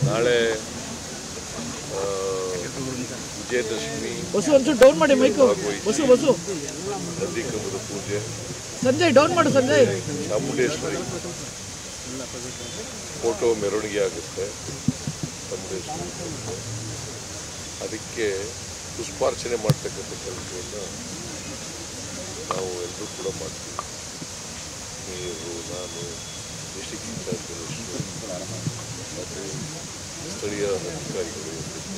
ನಾಳೆ ಆ, ವಿಜಯದಶಮಿ ಬಸ್ಸು ಒಂಚೂರು ಡೌನ್ ಮಾಡಿ ಮೈಕು ಬಸ್ಸು ಬಸ್ಸು ನಂದಿಕಂಬದ ಪೂಜೆ ಸಂಜಯ್ ಡೌನ್ ಮಾಡು ಸಂಜಯ್ ಚಾಮುಂಡೇಶ್ವರಿ ಫೋಟೋ ಮೆರವಣಿಗೆ ಆಗುತ್ತೆ ಚಾಮುಂಡೇಶ್ವರಿ ಅದಕ್ಕೆ ಪುಷ್ಪಾರ್ಚನೆ ಮಾಡ್ತಕ್ಕಂಥ ಕೆಲಸವನ್ನು ನಾವು ಎಲ್ಲರೂ ಕೂಡ ಮಾಡ್ತೀವಿ ಮೇಯರು ನಾನು ಡಿಸ್ಟಿಕ್ ಇನ್ಚಾರ್ಜ್ ಮತ್ತು ಸ್ಥಳೀಯ ಅಧಿಕಾರಿಗಳು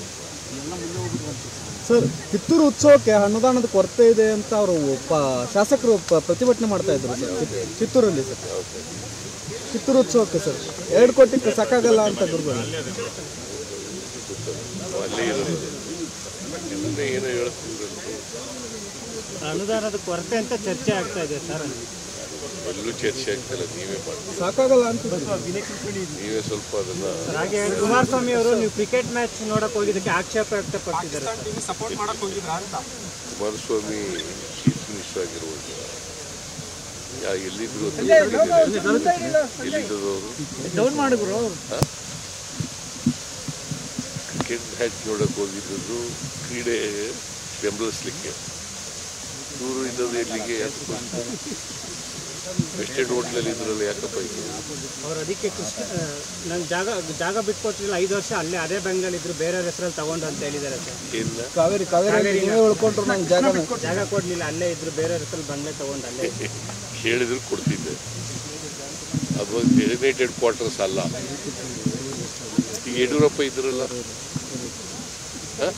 ಸರ್ ಕಿತ್ತೂರು ಉತ್ಸವಕ್ಕೆ ಅನುದಾನದ ಕೊರತೆ ಇದೆ ಅಂತ ಅವರು ಶಾಸಕರು ಪ- ಪ್ರತಿಭಟನೆ ಮಾಡ್ತಾ ಇದ್ರು ಸರ್ ಕಿತ್- ಕಿತ್ತೂರಲ್ಲಿ ಸರ್ ಕಿತ್ತೂರು ಉತ್ಸವಕ್ಕೆ ಸರ್ ಎರಡು ಕೋಟಿ ಸಾಕಾಗಲ್ಲ ಅಂತ ಗುರುಗಳು ನಾವು ಅಲ್ಲೇ ಇರೋದು ಇದನ್ನೇ ಏನೋ ಹೇಳ್ತಿದ್ರು ಅನುದಾನದ ಕೊರತೆ ಅಂತ ಚರ್ಚೆ ಆಗ್ತಾ ಇದೆ ಸರ್ ಎಲ್ಲೂ ಚರ್ಚೆ ಆಗ್ತಿಲ್ಲ ನೀವೇ ಮಾಡಿ ಸಾಕಾಗಲ್ಲ ಅಂತ ನೀವೇ ಸ್ವಲ್ಪ ಅದನ್ನ ಹಾಗೆ ಕುಮಾರಸ್ವಾಮಿ ಅವರು ನೀವು ಕ್ರಿಕೆಟ್ ಮ್ಯಾಚ್ ನೋಡಕ್ ಹೋಗಿದ್ದಕ್ಕೆ ಆಕ್ಷೇಪ ವ್ಯಕ್ತಪಡಿಸಿದ್ದಾರೆ ಕುಮಾರಸ್ವಾಮಿ ಚೀಫ್ ಮಿನಿಸ್ಟರ್ ಆಗಿರುವಾಗ ಯಾ ಎಲ್ಲಿದ್ರು ಅಂತ ಗೊತ್ತಿಲ್ಲ. ಎಲ್ಲಿದ್ರು ಅವರು ಡೌನ್ ಮಾಡು ಗುರು ಕ್ರಿಕೆಟ್ ಮ್ಯಾಚ್ ನೋಡಕ್ ಹೋಗಿದ್ದು ಕ್ರೀಡೆ ಬೆಂಬಲಿಸ್ಲಿಕ್ಕೆ ಇವರು ಇದ್ದದ್ದು ಎಲ್ಲಿಗೆ ಯಾಕಪ್ಪ ವೆಸ್ಟೆಡ್ ಹೋಟ್ಲಲ್ಲಿ ಇದ್ರಲ್ಲ ಯಾಕಪ್ಪ ಇದು ಅವ್ರು ಅದಕ್ಕೆ ಕೃಷ್ಣ ನಂಗೆ ಜಾಗ ಜಾಗ ಬಿಟ್ಕೊಟ್ಟಿಲ್ಲ ಐದು ವರ್ಷ ಅಲ್ಲೇ ಅದೇ ಬ್ಯಾಂಗ್ನಲ್ಲಿ ಇದ್ರು ಬೇರೆ ಹೆಸರಲ್ಲಿ ತಗೊಂಡು ಅಂತ ಹೇಳಿದ್ದಾರೆ ಸರ್ ಏನಿಲ್ಲ ಕಾವೇರಿ ಕಾವೇರಿ ನೀವೇ ಉಳ್ಕೊಂಡ್ರು ನಂಗೆ ಜಾಗ ಜಾಗ ಕೊಡ್ಲಿಲ್ಲ ಅಲ್ಲೇ ಇದ್ರು ಬೇರೆ ಹೆಸರಲ್ಲಿ ಬಂಗ್ಲೆ ತಗೊಂಡು ಅಲ್ಲೇ ಕೇಳಿದ್ರು ಕೊಡ್ತಿದ್ದೆ ಅದು ಡೆಸಿಗ್ನೇಟೆಡ್ ಕ್ವಾರ್ಟರ್ಸ್ ಅಲ್ಲ ಈಗ ಯಡಿಯೂರಪ್ಪ ಇದ್ರಲ್ಲ ಹ?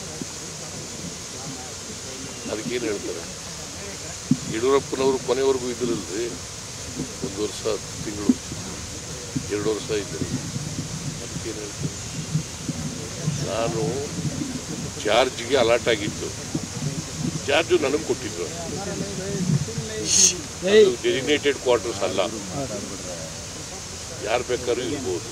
ಅದಕ್ಕೇನು ಹೇಳ್ತಾರೆ ಯಡಿಯೂರಪ್ಪನವರು ಕೊನೆವರೆಗೂ ಇದ್ರಲ್ರಿ ಒಂದು ವರ್ಷ ಹತ್ತು ತಿಂಗಳು ಎರಡು ವರ್ಷ ಇದ್ದರು ಅದಕ್ಕೇನು ಹೇಳ್ತಾರೆ ನಾನು ಜಾರ್ಜ್ಗೆ ಅಲಾಟ್ ಆಗಿತ್ತು ಜಾರ್ಜು ನನಗೆ ಕೊಟ್ಟಿದ್ರು ಅದು ಡೆಸಿಗ್ನೇಟೆಡ್ ಕ್ವಾರ್ಟರ್ಸ್ ಅಲ್ಲ ಯಾರು ಬೇಕಾದ್ರೂ ಇರ್ಬೋದು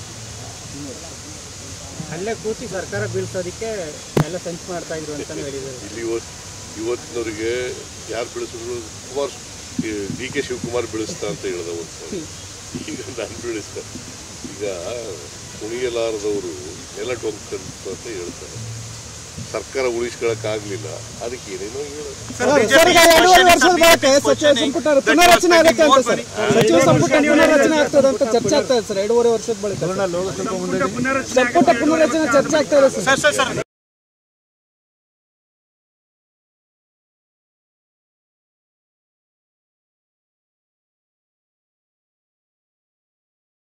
ಅಲ್ಲೇ ಕೂತಿ ಸರ್ಕಾರ ಬೀಳ್ಸೋದಕ್ಕೆ ಎಲ್ಲ ಸಂಚು ಮಾಡ್ತಾ ಇದ್ರು ಅಂತಾನು ಹೇಳಿದ್ದಾರೆ ಇಲ್ಲಿ ಇವತ್ತು ಇವತ್ತಿನವರಿಗೆ ಯಾರು ಬೆಳೆಸಿದ್ರು ಕುಮಾರ್ ಡಿ ಕೆ ಶಿವಕುಮಾರ್ ಬೆಳೆಸ್ತಾ ಅಂತ ಹೇಳ್ದ ಒಂದು ಈಗ ನಾನು ಬೆಳೆಸ್ತಾ ಈಗ ಕುಣಿಯಲಾರದವರು ನೆಲ ಟೊಂಕಂತ ಅಂತ ಹೇಳ್ತಾರೆ ಸರ್ಕಾರ ಉಳಿಸ್ಕೊಳಕ್ಕಾಗಲಿಲ್ಲ ಅದಕ್ಕೆ ಏನೇನೋ ಹೇಳೋದು ಸರ್ ಈಗ ಎರಡೂವರೆ ವರ್ಷದ ಬಳಕೆ ಸಚಿವ ಸಂಪುಟ ಪುನರ್ರಚನೆ ಆಗುತ್ತೆ ಅಂತ ಸರ್ ಸಚಿವ ಸಂಪುಟ ಪುನರ್ರಚನೆ ಆಗ್ತದೆ ಅಂತ ಚರ್ಚೆ ಆಗ್ತಾ ಇದೆ ಸರ್ ಎರಡೂವರೆ ವರ್ಷದ ಬಳಿಕ ಸಂಪುಟ ಪುನರ್ರಚನೆ ಚರ್ಚೆ ಆಗ್ತಾ ಇದೆ ಸರ್